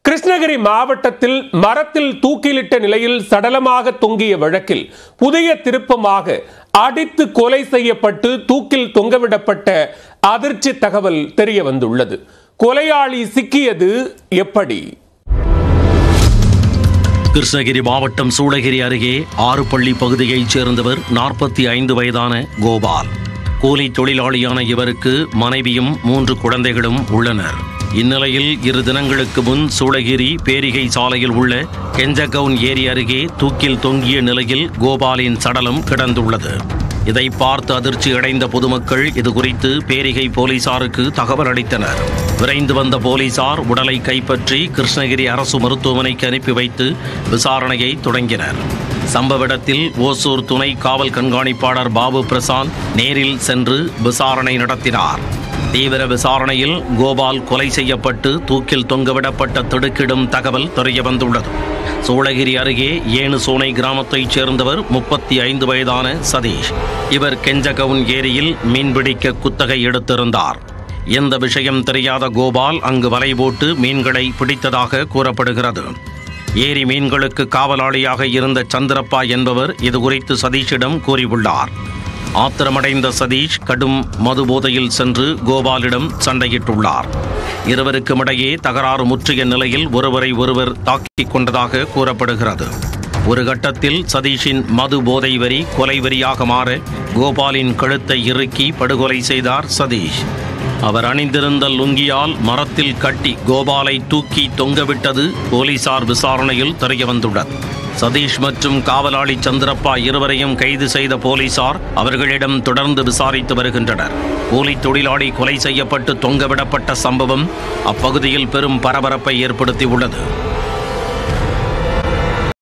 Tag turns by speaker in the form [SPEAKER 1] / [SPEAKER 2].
[SPEAKER 1] கிருஷ்ணகிரி மாவட்டத்தில் மரத்தில் தூக்கிலிட்ட நிலையில் சடலமாக தொங்கிய வழக்கில் புதிய திருப்பமாக அடித்து கொலை செய்யப்பட்டு தூக்கில் தொங்கவிடப்பட்ட அதிர்ச்சி தகவல் தெரிய வந்துள்ளது கொலையாளி சிக்கியது எப்படி
[SPEAKER 2] கிருஷ்ணகிரி மாவட்டம் சூளகிரி அருகே ஆறுபள்ளி பகுதியைச் சேர்ந்தவர் நாற்பத்தி ஐந்து வயதான கோபால் கூலி தொழிலாளியான இவருக்கு மனைவியும் மூன்று குழந்தைகளும் உள்ளனர் இந்நிலையில் இரு தினங்களுக்கு முன் சூளகிரி பேரிகை சாலையில் உள்ள கெஞ்சகவுன் ஏரி அருகே தூக்கில் தொங்கிய நிலையில் கோபாலின் சடலம் கிடந்துள்ளது இதை பார்த்து அதிர்ச்சி அடைந்த பொதுமக்கள் இது குறித்து பேரிகை போலீசாருக்கு தகவல் அளித்தனர் விரைந்து வந்த போலீசார் உடலை கைப்பற்றி கிருஷ்ணகிரி அரசு மருத்துவமனைக்கு அனுப்பி வைத்து விசாரணையை தொடங்கினர் சம்பவ இடத்தில் ஓசூர் துணை காவல் கண்காணிப்பாளர் பாபு பிரசாந்த் நேரில் சென்று விசாரணை நடத்தினார் தீவிர விசாரணையில் கோபால் கொலை செய்யப்பட்டு தூக்கில் தொங்கவிடப்பட்ட திடுக்கிடும் தகவல் தெரியவந்துள்ளது சூளகிரி அருகே ஏனு சோனை கிராமத்தைச் சேர்ந்தவர் முப்பத்தி ஐந்து வயதான சதீஷ் இவர் கெஞ்சகவுன் ஏரியில் மீன்பிடிக்க குத்தகை எடுத்திருந்தார் எந்த விஷயம் தெரியாத கோபால் அங்கு வலை போட்டு மீன்களை பிடித்ததாக கூறப்படுகிறது ஏரி மீன்களுக்கு காவலாளியாக இருந்த சந்திரப்பா என்பவர் இது குறித்து சதீஷிடம் கூறியுள்ளார் ஆத்திரமடைந்த சதீஷ் கடும் மது போதையில் சென்று கோபாலிடம் சண்டையிட்டுள்ளார் இருவருக்கும் இடையே தகராறு முற்றிய நிலையில் ஒருவரை ஒருவர் தாக்கிக் கொண்டதாக கூறப்படுகிறது ஒரு கட்டத்தில் சதீஷின் மது போதை வரி கொலை வரியாக மாற கோபாலின் கழுத்தை இறுக்கி படுகொலை செய்தார் சதீஷ் அவர் அணிந்திருந்த லுங்கியால் மரத்தில் கட்டி கோபாலை தூக்கி தொங்கவிட்டது போலீசார் விசாரணையில் தெரியவந்துள்ளது சதீஷ் மற்றும் காவலாளி சந்திரப்பா இருவரையும் கைது செய்த போலீசார் அவர்களிடம் தொடர்ந்து விசாரித்து வருகின்றனர் கூலி தொழிலாளி கொலை செய்யப்பட்டு தொங்கவிடப்பட்ட சம்பவம் அப்பகுதியில் பெரும் பரபரப்பை ஏற்படுத்தியுள்ளது